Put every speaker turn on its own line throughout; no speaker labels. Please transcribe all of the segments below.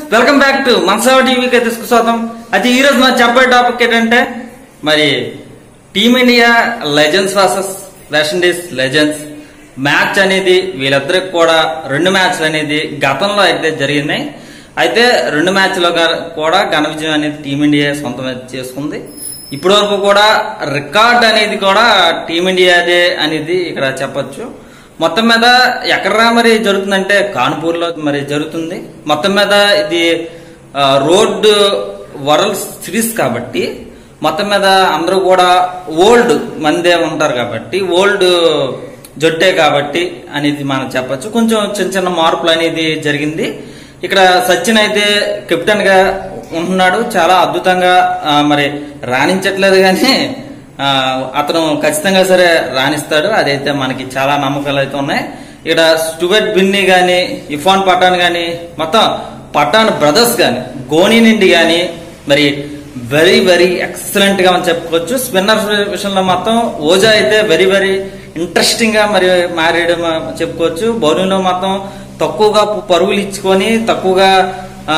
welcome back to మనసావ టీవీకి అయితే స్వాగతం అయితే ఈ రోజు మన చెప్పే టాపిక్ ఏంటంటే మరి team India legends versus West Indies legends match అనేది వీళ్ళిద్దరికి కూడా రెండు మ్యాచ్లు అనేది గతంలో అయితే జరిగినాయి అయితే రెండు మ్యాచ్లో గా- కూడా ఘన విజయం అనేది టీమిండియా సొంతం అయితే చేసుకుంది ఇప్పటి వరకు కూడా రికార్డ్ అనేది కూడా టీమిండియాదే అనేది ఇక్కడ చెప్పొచ్చు మొత్తం మీద ఎక్కడ మరి జరుగుతుందంటే కాన్పూర్ లో మరి జరుగుతుంది మొత్తం మీద ఇది ఆ, రోడ్ వరల్డ్ సిరీస్ కాబట్టి మొత్తం మీద అందరూ కూడా ఓల్డ్ మందే ఉంటారు కాబట్టి ఓల్డ్ జొట్టే కాబట్టి అనేది మనం చెప్పొచ్చు కొంచెం చిన్న చిన్న మార్పులు అనేది జరిగింది ఇక్కడ సచిన్ అయితే కెప్టెన్ గా ఉంటున్నాడు చాలా అద్భుతంగా ఆ, మరి రాణించట్లేదు కానీ ఆ, అతను ఖచ్చితంగా సరే రాణిస్తాడు అదైతే మనకి చాలా నమ్మకాలు అయితే ఉన్నాయి ఇక్కడ స్టూబెట్ బిన్నీ గాని ఇఫాన్ పఠాన్ గాని మొత్తం పఠాన్ బ్రదర్స్ గాని గోని నుండి గాని మరి వెరీ వెరీ ఎక్సలెంట్ గా మనం చెప్పుకోవచ్చు స్పిన్నర్స్ విషయంలో మొత్తం ఓజా అయితే వెరీ వెరీ ఇంట్రెస్టింగ్ గా మరి మారేయడం చెప్పుకోవచ్చు బౌలింగ్ లో మొత్తం తక్కువగా పరుగులు ఇచ్చుకొని తక్కువగా ఆ,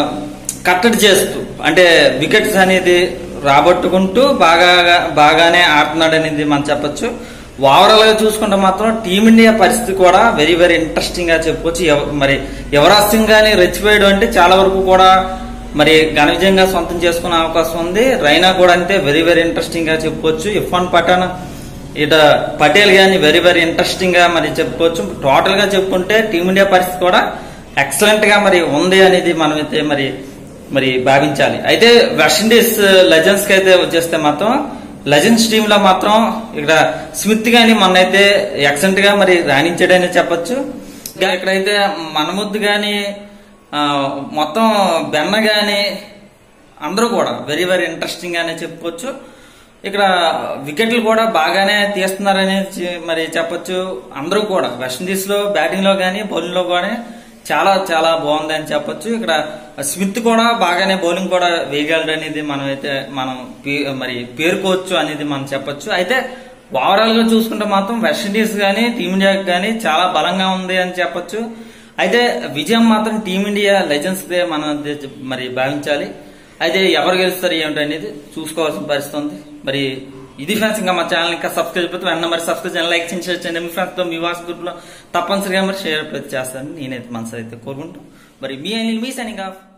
కట్టడి చేస్తూ అంటే వికెట్స్ అనేది రాబట్టుకుంటూ బాగా బాగానే ఆడుతున్నాడు అనేది మనం చెప్పొచ్చు ఓవరాల్ గా చూసుకుంటే మాత్రం టీమిండియా పరిస్థితి కూడా వెరీ వెరీ ఇంట్రెస్టింగ్ గా చెప్పుకోవచ్చు ఎవ- మరి యువరాజ్ సింగ్ గాని రెచ్చిపోయాడు అంటే చాలా వరకు కూడా మరి ఘన విజయంగా సొంతం చేసుకునే అవకాశం ఉంది రైనా కూడా అంతే వెరీ వెరీ ఇంట్రెస్టింగ్ గా చెప్పుకోవచ్చు ఇర్ఫాన్ పఠాన్ ఇట పటేల్ గాని వెరీ వెరీ ఇంట్రెస్టింగ్ గా మరి చెప్పుకోవచ్చు టోటల్ గా చెప్పుకుంటే టీమిండియా పరిస్థితి కూడా ఎక్సలెంట్ గా మరి ఉంది అనేది మనమైతే మరి మరి భావించాలి అయితే వెస్టిండీస్ లెజెండ్స్ కి అయితే వచ్చేస్తే మాత్రం లెజెండ్స్ టీమ్ లో మాత్రం ఇక్కడ స్మిత్ గాని మొన్నైతే ఎక్సలెంట్ గా మరి రాణించాడని చెప్పొచ్చు ఇంకా ఇక్కడైతే మనముద్దు గాని ఆ, మొత్తం బెన్న గాని అందరూ కూడా వెరీ వెరీ ఇంట్రెస్టింగ్ గానే చెప్పుకోవచ్చు ఇక్కడ వికెట్లు కూడా బాగానే తీస్తున్నారని చె- మరి చెప్పొచ్చు అందరూ కూడా వెస్టిండీస్ లో బ్యాటింగ్ లో గానీ బౌలింగ్ లో కానీ చాలా చాలా బాగుంది అని చెప్పొచ్చు ఇక్కడ స్మిత్ కూడా బాగానే బౌలింగ్ కూడా వేయగలడు అనేది మనం అయితే మనం పే- మరి పేర్కోవచ్చు అనేది మనం చెప్పొచ్చు అయితే ఓవరాల్ గా చూసుకుంటే మాత్రం వెస్టిండీస్ గానీ టీమిండియాకి గానీ చాలా బలంగా ఉంది అని చెప్పొచ్చు అయితే విజయం మాత్రం టీమిండియా లెజెండ్స్ దే మనం అయితే మరి భావించాలి అయితే ఎవరు గెలుస్తారు ఏమిటి అనేది చూసుకోవాల్సిన పరిస్థితి ఉంది మరి ఇది ఫ్రెండ్స్ ఇంకా మా ఛానల్ ఇంకా సబ్స్క్రైబ్ అయిపోతే వెంటనే మరి సబ్స్క్రైబ్ చేయండి లైక్ చేయండి షేర్ చేయండి మీ ఫ్రెండ్స్ తో మీ వాట్స్ గ్రూప్ లో తప్పనిసరిగా మరి షేర్ చేస్తాను నేనైతే మనసు అయితే కోరుకుంటూ మరి మీ మీ సైనింగ్ ఆఫ్